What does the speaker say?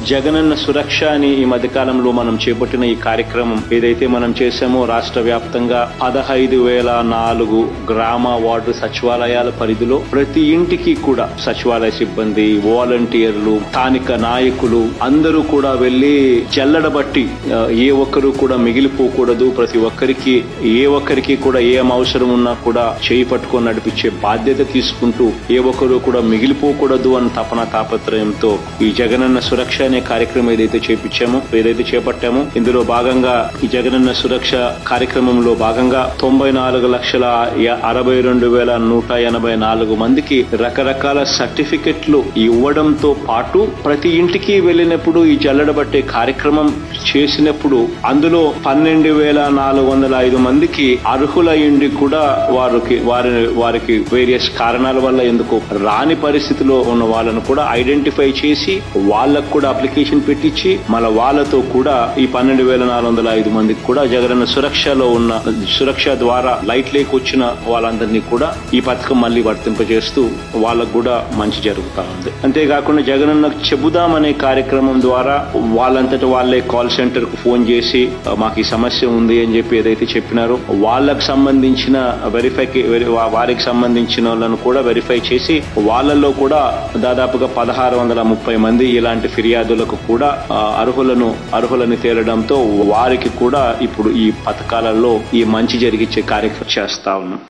జగనన్న సురక్ష అని ఈ మధ్య కాలంలో మనం చేపట్టిన ఈ కార్యక్రమం ఏదైతే మనం చేశామో రాష్ట్ర వ్యాప్తంగా పదహైదు వేల నాలుగు గ్రామ వార్డు సచివాలయాల పరిధిలో ప్రతి ఇంటికి కూడా సచివాలయ సిబ్బంది వాలంటీర్లు స్థానిక నాయకులు అందరూ కూడా వెళ్లి జల్లడబట్టి ఆ, ఏ ఒక్కరు కూడా మిగిలిపోకూడదు ప్రతి ఒక్కరికి ఏ ఒక్కరికి కూడా ఏం అవసరం ఉన్నా కూడా చేయి పట్టుకొని నడిపించే బాధ్యత తీసుకుంటూ ఏ ఒక్కరు కూడా మిగిలిపోకూడదు అన్న తపన తాపత్రయంతో ఈ జగనన్న సురక్ష అనే కార్యక్రమం ఏదైతే చేపించామో ఏదైతే చేపట్టామో ఇందులో భాగంగా ఈ జగనన్న సురక్ష కార్యక్రమంలో భాగంగా తొంభై నాలుగు లక్షల య- అరవై రెండు వేల నూట ఎనభై నాలుగు మందికి రకరకాల సర్టిఫికెట్లు ఇవ్వడంతో పాటు ప్రతి ఇంటికి వెళ్ళినప్పుడు ఈ జల్లడబట్టే కార్యక్రమం చేసినప్పుడు అందులో పన్నెండు వేల నాలుగు వందల ఐదు మందికి అర్హులయ్యిండి కూడా వారికి వారి వారికి వేరియస్ కారణాల వల్ల ఎందుకు రాని పరిస్థితిలో ఉన్న వాళ్ళను కూడా ఐడెంటిఫై చేసి వాళ్ళకు కూడా అప్లికేషన్ పెట్టించి మళ్ళీ వాళ్ళతో కూడా ఈ పన్నెండు వేల నాలుగు వందల ఐదు మందికి కూడా జగనన్న సురక్షలో ఉన్న సురక్ష ద్వారా లైట్ లేక వచ్చిన వాళ్ళందరినీ కూడా ఈ పథకం మళ్ళీ వర్తింపజేస్తూ వాళ్ళకు కూడా మంచి జరుగుతా ఉంది అంతేకాకుండా జగనన్న చెబుదామనే కార్యక్రమం ద్వారా వాళ్ళంతట వాళ్ళే కాల్ సెంటర్ కు ఫోన్ చేసి "ఆ, మాకు ఈ సమస్య ఉంది అని చెప్పి ఏదైతే చెప్పినారో వాళ్ళకు సంబంధించిన వెరిఫై వారికి సంబంధించిన వాళ్ళను కూడా వెరిఫై చేసి వాళ్ళల్లో కూడా దాదాపుగా పదహారు వందల ముప్పై మంది ఇలాంటి ఫిర్యాదులకు కూడా ఆ, అర్హులను అర్హులని తేలడంతో వారికి కూడా ఇప్పుడు ఈ పథకాలలో ఈ మంచి జరిగించే కార్యక్రమం చేస్తా ఉన్నాం